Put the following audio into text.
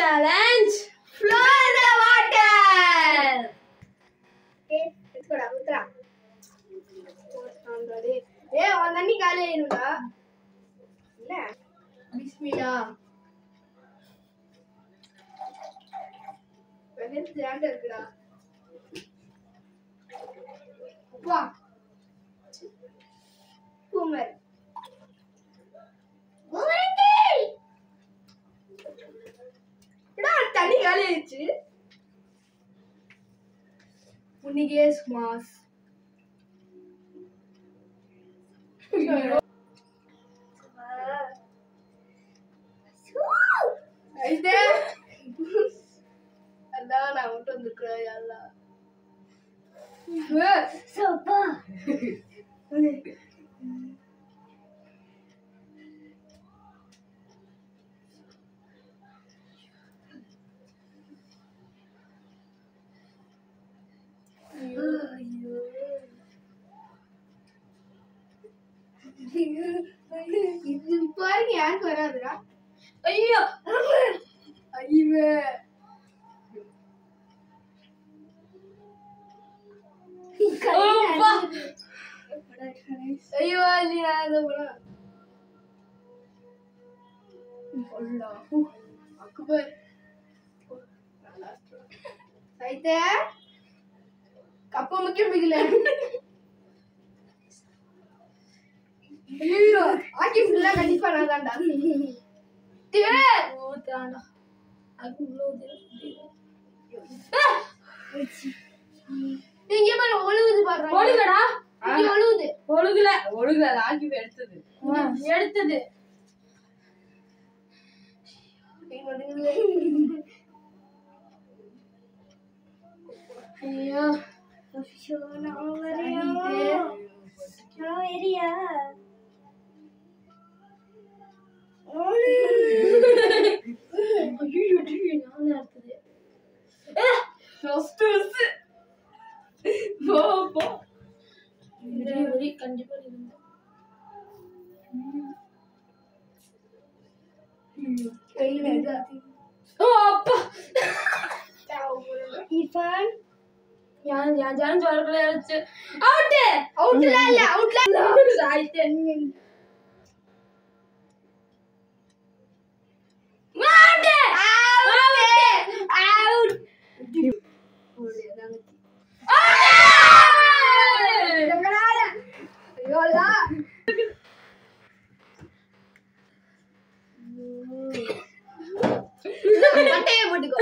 Challenge floor the water ஏய் எடுத்துக்கோடா ஊத்துறா ஆண்டாடே ஏய் உன் தண்ணி காலி ஆயிரும்டா இல்ல பிஸ்மிலா வெள்ளத்து ஜாண்ட இருக்குடா வா பூமர் எடா தண்ணி காலி ஆயிடுச்சு உன்னிகே ஸ்மாஸ் ஐதே அதான் நான் விட்டு வந்துக்கிறேன் எல்லாம் சப்பா இது பாருங்க யாருக்கு வராதுடா ஐயோ ஐயவே அப்பா. ஐயோ நீ நான் அந்த போனா அல்லா அக்பர் சைத்தே கப்ப முக்கியம் பிடிக்கல ஐயோ ஆக்கி ஃபுல்லா கண்டிப்பா நான் தான்டா ஊத்தானா அது உள்ள ஊத்திரு. இங்க பாரு ஒழுகுது பாரு ஒழுங்கடா இங்க ஒழுகுது ஒழுகுல ஒழுங்கு அது ஆக்கி எடுத்தது எடுத்தது இங்க ஒழுகுது ஐயோ ஐயோ நான் எடுத்தது ஃபர்ஸ்ட் வருஷம் போ போ ஒரே ஒரே கண்டிப்பா இருந்தது கையில இதா ஓ அப்பா இர்ஃபான் ഞാൻ ഞാൻ ഞാൻ ചോരക്കളെ കളിച്ച് ഔട്ട് அவுட்ல இல்ல அவுட்ல സായിത്തെ ஐயோடா மட்டையை போட்டுக்கோ